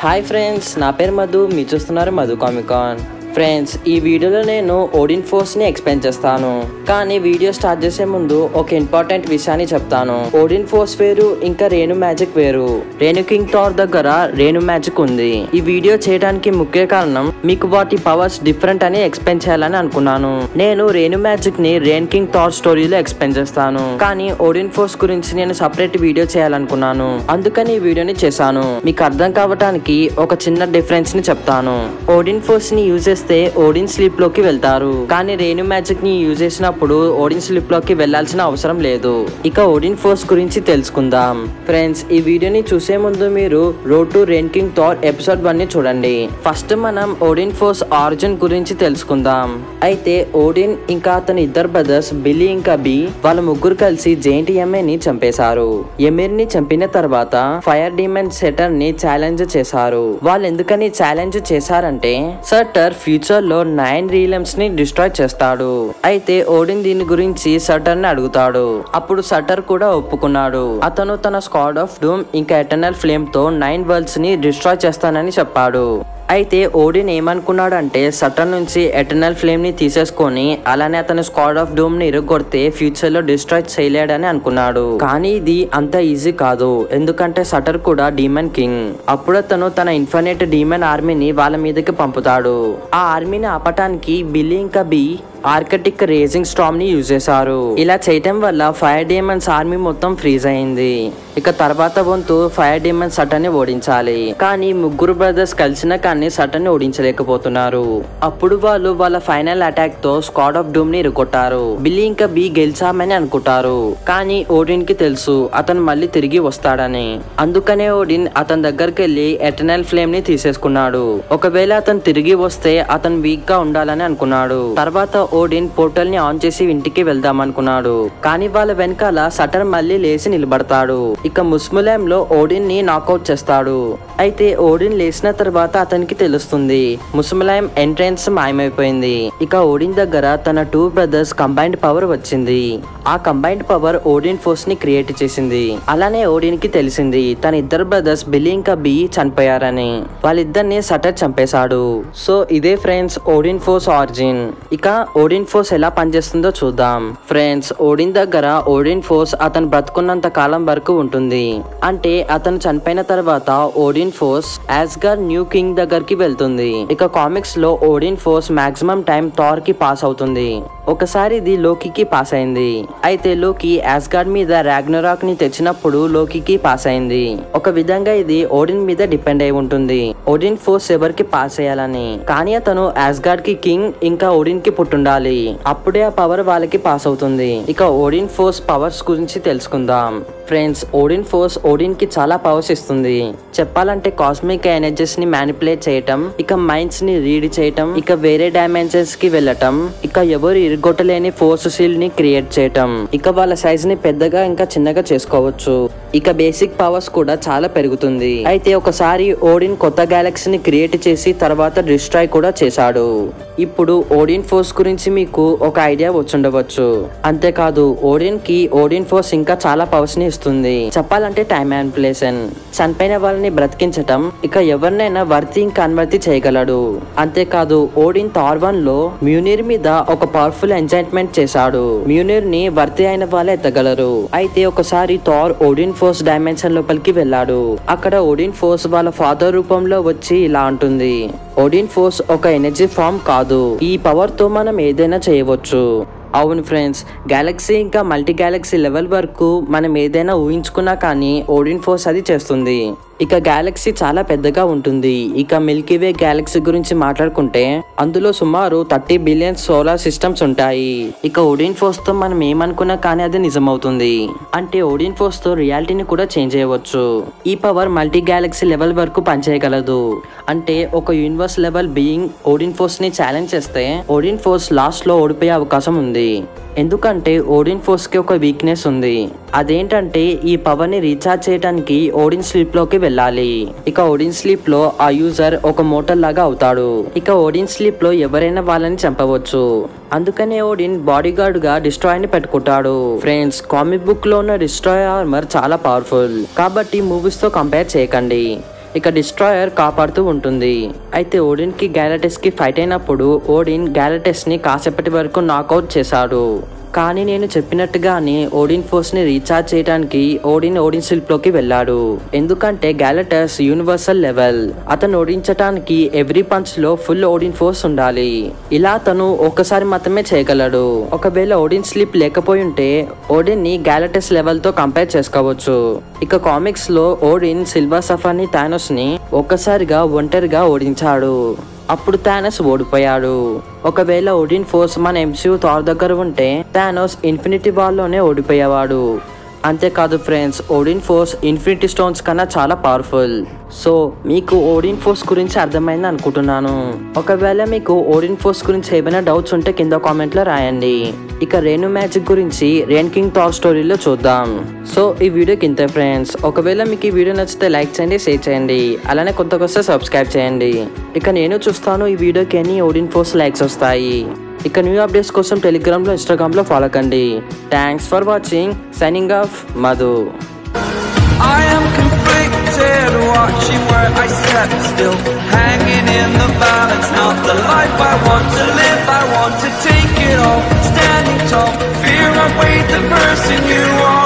Hi friends నా పేరు మధు మీరు చూస్తున్నారు మధు కామికాన్ ఫ్రెండ్స్ ఈ వీడియోలో నేను ఓడిన్ ఫోర్స్ ని ఎక్స్ప్లెయిన్ చేస్తాను కానీ వీడియో స్టార్ట్ చేసే ముందు ఒక ఇంపార్టెంట్ విషయాన్ని చెప్తాను ఓడిన్ ఫోర్స్ వేరు ఇంకా రేణు మ్యాజిక్ వేరు రేణు కింగ్ టార్ దగ్గర రేణు మ్యాజిక్ ఉంది ఈ వీడియో చేయడానికి ముఖ్య కారణం మీకు వాటి పవర్స్ డిఫరెంట్ అని ఎక్స్ప్లెయిన్ చేయాలని అనుకున్నాను నేను రేణు మ్యాజిక్ ని రేన్ కింగ్ టార్ స్టోరీలో ఎక్స్ప్లెయిన్ చేస్తాను కానీ ఓడిన్ ఫోర్స్ గురించి నేను సపరేట్ వీడియో చేయాలనుకున్నాను అందుకని ఈ వీడియోని చేశాను మీకు అర్థం కావటానికి ఒక చిన్న డిఫరెన్స్ ని చెప్తాను ఓడిన్ ఫోర్స్ ని యూజ్ చేస్తే ఓడిన్ స్లీప్ లోకి వెళ్తారు కానీ రేణు మ్యాజిక్ ని యూజ్ చేసినప్పుడు ఓడిన్ స్లీప్ లోకి వెళ్లాల్సిన అవసరం లేదు ఇక ఓడిన్ ఫోర్స్ గురించి తెలుసుకుందాం ఫ్రెండ్స్ ఈ వీడియోని చూసే ముందు మీరు road to Rune King Thor episode one ని చూడండి ఫస్ట్ మనం ఓడిన్ ఫోర్స్ ఆరిజిన్ గురించి తెలుసుకుందాం అయితే ఓడిన్ ఇంకా అతని ఇద్దరు బ్రదర్స్ బిల్లీ ఇంకా బి వాళ్ళ ముగ్గురు కలిసి జైంట్ ఎంఏ ని చంపేశారు ఎమిర్ ని చంపిన తర్వాత ఫైర్ డిమెన్ సెటర్ ని ఛాలెంజ్ చేశారు వాళ్ళు ఎందుకని ఛాలెంజ్ చేశారంటే సర్టర్ ఫ్యూచర్ లో నైన్ రీలమ్స్ ని డిస్ట్రాయ్ చేస్తాడు అయితే ఓడిన్ దీని గురించి సటర్ ని అడుగుతాడు అప్పుడు సటర్ కూడా ఒప్పుకున్నాడు అతను తన స్క్వాడ్ ఆఫ్ డూమ్ ఇంకా ఎటర్నల్ ఫ్లేమ్ తో నైన్ వరల్డ్స్ ని డిస్ట్రాయ్ చేస్తానని చెప్పాడు అయితే ఓడిన్ ఏమనుకున్నాడు అంటే సటన్ నుంచి ఎటర్నల్ ఫ్లేమ్ ని తీసేసుకొని అలానే అతని స్క్వాడ్ ఆఫ్ డూమ్ ని ఇరగొడితే ఫ్యూచర్ లో డిస్ట్రాయ్ చేయలేడని అనుకున్నాడు కానీ ఇది అంత ఈజీ కాదు ఎందుకంటే సటర్ కూడా డీమన్ కింగ్ అప్పుడు అతను తన ఇన్ఫినిట్ డీమన్ ఆర్మీని వాళ్ళ మీదకి పంపుతాడు ఆ ఆర్మీని ఆపటానికి బిల్లి ఇంకా బి ఆర్కటిక్ రేజింగ్ స్టామ్ ని యూజ్ చేశారు ఇలా చేయటం వల్ల ఫైర్ డేమన్స్ ఆర్మీ మొత్తం ఫ్రీజ్ అయింది ఇక తర్వాత వంతు ఫైర్ డేమన్స్ సటన్ ని ఓడించాలి కానీ ముగ్గురు బ్రదర్స్ కలిసిన కానీ సటన్ ని ఓడించలేకపోతున్నారు అప్పుడు వాళ్ళు వాళ్ళ ఫైనల్ అటాక్ తో స్క్వాడ్ ఆఫ్ డూమ్ ని ఇరుకొట్టారు బిల్లీ ఇంకా బి గెలిచామని అనుకుంటారు కానీ ఓడిన్ కి తెలుసు అతను మళ్ళీ తిరిగి వస్తాడని అందుకనే ఓడిన్ అతని దగ్గరికి వెళ్లి ఎటర్నల్ ఫ్లేమ్ ని తీసేసుకున్నాడు ఒకవేళ అతను తిరిగి వస్తే అతను వీక్ గా ఉండాలని అనుకున్నాడు తర్వాత ఓడిన్ పోర్టల్ ని ఆన్ చేసి ఇంటికి వెళ్దాం అనుకున్నాడు కానీ వాళ్ళ వెనకాల సటర్ మళ్ళీ లేచి నిలబడతాడు ఇక ముస్ములేం లో ఓడిన్ ని నాకౌట్ చేస్తాడు అయితే ఓడిన్ లేచిన తర్వాత అతనికి తెలుస్తుంది ముస్ములాయం ఎంట్రెన్స్ మాయమైపోయింది ఇక ఓడిన్ దగ్గర తన టూ బ్రదర్స్ కంబైన్డ్ పవర్ వచ్చింది ఆ కంబైన్డ్ పవర్ ఓడిన్ ఫోర్స్ ని క్రియేట్ చేసింది అలానే ఓడిన్ కి తెలిసింది తన ఇద్దరు బ్రదర్స్ బిల్లీ ఇంకా బి చనిపోయారని వాళ్ళిద్దరిని సటర్ చంపేశాడు సో ఇదే ఫ్రెండ్స్ ఓడిన్ ఫోర్స్ ఆరిజిన్ ఇక ఓడిన్ ఫోర్స్ ఎలా పనిచేస్తుందో చూద్దాం ఫ్రెండ్స్ ఓడిన్ దగ్గర ఓడిన్ ఫోర్స్ అతను బ్రతుకున్నంత కాలం వరకు ఉంటుంది అంటే అతను చనిపోయిన తర్వాత Odin force Asgard new king దగ్గరికి వెళ్తుంది ఇక కామిక్స్ లో Odin force maximum time Thor కి పాస్ అవుతుంది ఒకసారి ఇది లోకికి పాస్ అయింది అయితే లోకి యాస్గార్డ్ మీద రాగ్నరాక్ ని తెచ్చినప్పుడు లోకికి పాస్ అయింది ఒక విధంగా ఇది ఓడిన్ మీద డిపెండ్ అయి ఉంటుంది ఓడిన్ ఫోర్స్ ఎవరికి పాస్ అయ్యాలని కానీ అతను యాస్గార్డ్ కి కింగ్ ఇంకా ఓడిన్ కి పుట్టుండాలి అప్పుడే ఆ పవర్ వాళ్ళకి పాస్ అవుతుంది ఇక ఓడిన్ ఫోర్స్ పవర్స్ గురించి తెలుసుకుందాం ఫ్రెండ్స్ ఓడిన్ ఫోర్స్ ఓడిన్ కి చాలా పవర్స్ ఇస్తుంది చెప్పాలంటే కాస్మిక్ ఎనర్జీస్ ని మ్యానిపులేట్ చేయటం ఇక మైండ్స్ ని రీడ్ చేయటం ఇక వేరే డైమెన్షన్స్ కి వెళ్ళటం ఇక ఎవరు ఇరగొట్టలేని ఫోర్స్ షీల్డ్ ని క్రియేట్ చేయటం ఇక వాళ్ళ సైజ్ ని పెద్దగా ఇంకా చిన్నగా చేసుకోవచ్చు ఇక బేసిక్ పవర్స్ కూడా చాలా పెరుగుతుంది అయితే ఒకసారి ఓడిన్ కొత్త గ్యాలక్సీని క్రియేట్ చేసి తర్వాత డిస్ట్రాయ్ కూడా చేశాడు ఇప్పుడు ఓడిన్ ఫోర్స్ గురించి మీకు ఒక ఐడియా వచ్చుండవచ్చు అంతేకాదు ఓడిన్ కి ఓడిన్ ఫోర్స్ ఇంకా చాలా పవర్స్ ని ఇస్తుంది చెప్పాలంటే టైం మ్యానిపులేషన్ చనిపోయిన వాళ్ళని బ్రతికించటం ఇక ఎవరినైనా వర్తి కన్వర్తి చేయగలడు అంతేకాదు ఓడిన్ థార్ వన్ లో మ్యూనిర్ మీద ఒక పవర్ఫుల్ ఎంజాయింట్మెంట్ చేశాడు మ్యూనిర్ ని వర్తి అయిన వాళ్ళే ఎత్తగలరు అయితే ఒకసారి థార్ ఓడిన్ ఫోర్స్ డైమెన్షన్ లోపలికి వెళ్ళాడు అక్కడ ఓడిన్ ఫోర్స్ వాళ్ళ ఫాదర్ రూపంలో వచ్చి ఇలా అంటుంది ఓడిన్ ఫోర్స్ ఒక ఎనర్జీ ఫామ్ కాదు ఈ పవర్ తో మనం ఏదైనా చేయవచ్చు అవును ఫ్రెండ్స్ గ్యాలక్సీ ఇంకా మల్టీ గ్యాలక్సీ లెవెల్ వరకు మనం ఏదైనా ఊహించుకున్నా కానీ ఓడిన్ ఫోర్స్ అది చేస్తుంది ఇక గ్యాలక్సీ చాలా పెద్దగా ఉంటుంది ఇక మిల్కీవే గ్యాలక్సీ గురించి మాట్లాడుకుంటే అందులో సుమారు థర్టీ బిలియన్ సోలార్ సిస్టమ్స్ ఉంటాయి ఇక ఓడిన్ ఫోర్స్ తో మనం ఏమనుకున్నా కానీ అది నిజమవుతుంది అంటే ఓడిన్ ఫోర్స్ తో రియాలిటీని కూడా చేంజ్ చేయవచ్చు ఈ పవర్ మల్టీ గ్యాలక్సీ లెవెల్ వరకు పనిచేయగలదు అంటే ఒక universe level being Odin force ని ఛాలెంజ్ చేస్తే ఓడిన్ ఫోర్స్ లాస్ట్ లో ఓడిపోయే అవకాశం ఉంది ఎందుకంటే ఓడిన్ ఫోర్స్ కి ఒక వీక్నెస్ ఉంది అదేంటంటే ఈ పవర్ ని రీఛార్జ్ చేయడానికి ఓడిన్ స్లీప్ లోకి వెళ్ళాలి ఇక ఓడిన్ స్లీప్ లో ఆ యూజర్ ఒక మోటార్ లాగా అవుతాడు ఇక ఓడిన్ స్లీప్ లో ఎవరైనా వాళ్ళని చంపవచ్చు అందుకనే ఓడిన్ బాడీ గార్డ్ గా డిస్ట్రాయ్ ని పెట్టుకుంటాడు ఫ్రెండ్స్ కామిక్ బుక్ లో ఉన్న డిస్ట్రాయ్ ఆర్మర్ చాలా పవర్ఫుల్ కాబట్టి మూవీస్ తో కంపేర్ చేయకండి ఇక డిస్ట్రాయర్ కాపాడుతూ ఉంటుంది అయితే ఓడిన్ కి గ్యాలటెస్ కి ఫైట్ అయినప్పుడు ఓడిన్ గ్యాలటెస్ ని కాసేపటి వరకు నాకౌట్ చేశాడు కానీ నేను చెప్పినట్టుగానే ఓడిన్ ఫోర్స్ ని రీఛార్జ్ చేయడానికి ఓడిన్ ఓడిన్ స్లిప్ లోకి వెళ్ళాడు ఎందుకంటే గ్యాలటస్ యూనివర్సల్ లెవెల్ అతను ఓడించటానికి ఎవ్రీ పంచ్ లో ఫుల్ ఓడిన్ ఫోర్స్ ఉండాలి ఇలా అతను ఒక్కసారి మాత్రమే చేయగలడు ఒకవేళ ఓడిన్ స్లిప్ లేకపోయి ఉంటే ఓడిన్ ని గ్యాలటస్ లెవెల్ తో కంపేర్ చేసుకోవచ్చు ఇక కామిక్స్ లో ఓడిన్ సిల్వర్ సఫర్ ని థానోస్ ని ఒక్కసారిగా ఒంటరిగా ఓడించాడు అప్పుడు థానస్ ఓడిపోయాడు ఒకవేళ ఓడిన్ ఫోర్స్ మన ఎంసీయూ థార్ దగ్గర ఉంటే థానోస్ ఇన్ఫినిటీ వాల్లోనే ఓడిపోయేవాడు అంతేకాదు friends Odin force infinity stones కన్నా చాలా పవర్ఫుల్ సో మీకు ఓడిన్ ఫోర్స్ గురించి అర్థమైంది అనుకుంటున్నాను ఒకవేళ మీకు ఓడిన్ ఫోర్స్ గురించి ఏమైనా డౌట్స్ ఉంటే కింద కామెంట్లో రాయండి ఇక రేణు మ్యాజిక్ గురించి రేన్ కింగ్ థార్ స్టోరీలో చూద్దాం సో ఈ వీడియోకి ఇంతే ఫ్రెండ్స్ ఒకవేళ మీకు ఈ వీడియో నచ్చితే లైక్ చేయండి షేర్ చేయండి అలానే కొత్తగా వస్తే సబ్స్క్రైబ్ చేయండి ఇక నేను చూస్తాను ఈ వీడియోకి ఎన్ని ఓడిన్ ఫోర్స్ లైక్స్ వస్తాయి ఇక న్యూ అప్డేట్స్ కోసం టెలిగ్రామ్లో ఇన్స్టాగ్రామ్లో ఫాలో కండి thanks for watching signing off Madhu I am conflicted, watching where I step still, hanging in the balance. Not the life I want to live, I want to take it all, standing tall. Fear I weighed the person you are.